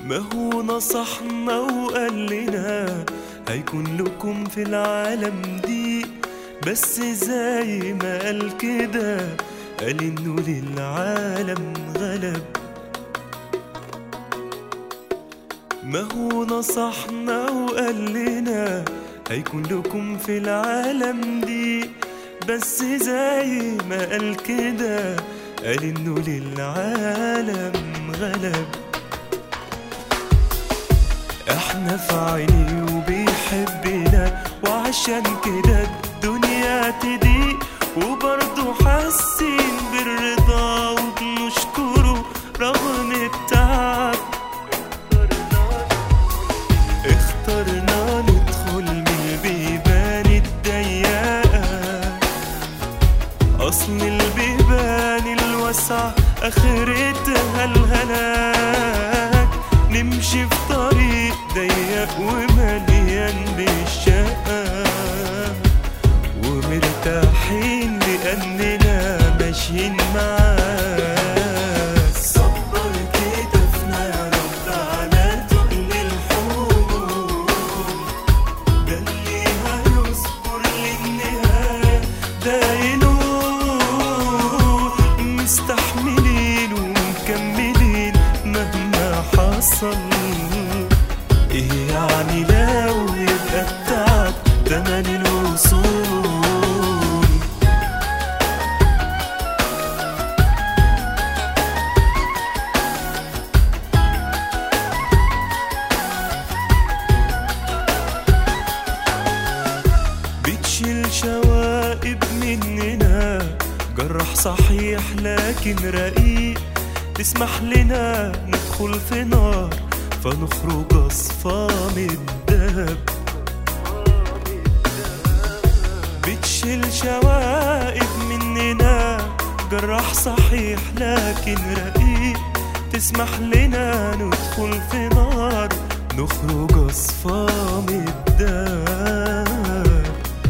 ما هو نصحنا وقال لنا هيكون لكم في العالم دي بس زي ما قال كده قال انه للعالم غلب ما هو نصحنا وقال لنا هيكون لكم في العالم دي بس زي ما قال كده قال انه للعالم غلب احنا في عيني وبيحبنا وعشان كده الدنيا تضيق وبرضه حاسين بالرضا وبنشكره رغم التعب اخترنا ندخل من البيبان الضيقة أصل البيبان الواسعة آخرتها الهلاك نمشي في طريق ضيق ومليان بالشقة ومرتاحين لأننا ماشيين معاك صبر كتفنا يا رب على تقل الحمول ده اللي هيصبر للنهاية ده ينور مستحملين ومكملين مهما حصل ايه يعني لو يبقى التعب تمن الوصول بتشيل شوائب مننا جرح صحيح لكن رقيق تسمح لنا ندخل في نار فنخرج أصفام الدهب بتشيل شوائب مننا جرح صحيح لكن رقيق تسمح لنا ندخل في نار نخرج أصفام الدهب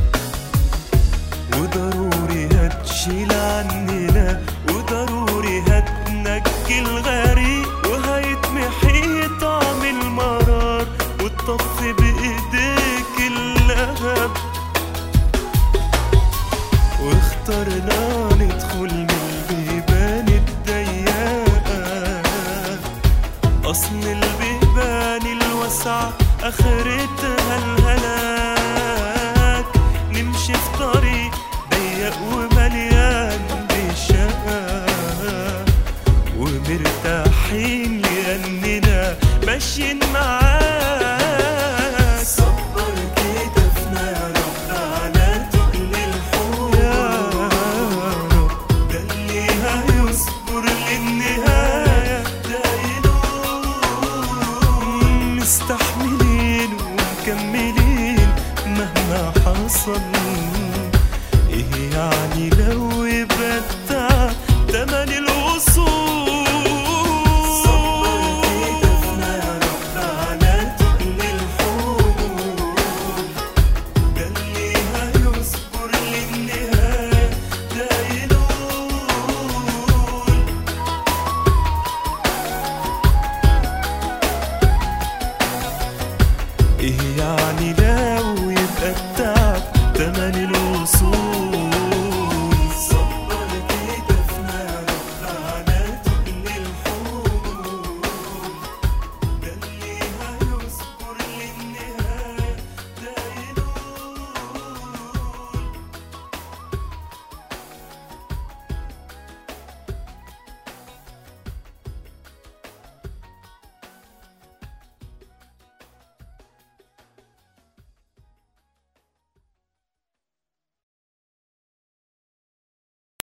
وضروري هتشيل عننا وضروري هتنجي الغريق وهيتمحي طعم المرار وتطف بإيديك اللهب واخترنا ندخل من البيبان الضيقة أصل البيبان الواسعة آخرتها الهلاك نمشي في طريق ضيق ومليان بالشقة ومرتاحين لأننا ماشيين معاك